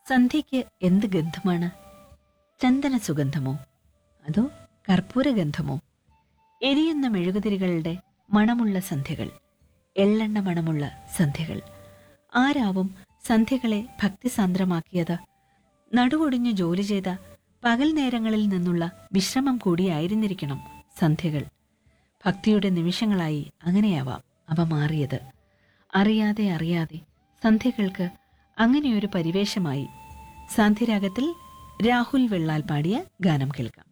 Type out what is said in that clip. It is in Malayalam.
സന്ധ്യയ്ക്ക് എന്ത് ഗന്ധമാണ് ചന്ദന സുഗന്ധമോ അതോ കർപ്പൂരഗന്ധമോ എരിയുന്ന മെഴുകുതിരികളുടെ മണമുള്ള സന്ധ്യകൾ എള്ളെണ്ണ മണമുള്ള സന്ധ്യകൾ ആരാവും സന്ധ്യകളെ ഭക്തിസാന്ദ്രമാക്കിയത് നടുവൊടിഞ്ഞ് ജോലി ചെയ്ത പകൽ നേരങ്ങളിൽ നിന്നുള്ള വിശ്രമം കൂടിയായിരുന്നിരിക്കണം സന്ധ്യകൾ ഭക്തിയുടെ നിമിഷങ്ങളായി അങ്ങനെയാവാം അവ മാറിയത് അറിയാതെ അറിയാതെ സന്ധ്യകൾക്ക് അങ്ങനെയൊരു പരിവേഷമായി സാന്ധ്യരാഗത്തിൽ രാഹുൽ വെള്ളാൽ പാടിയ ഗാനം കേൾക്കാം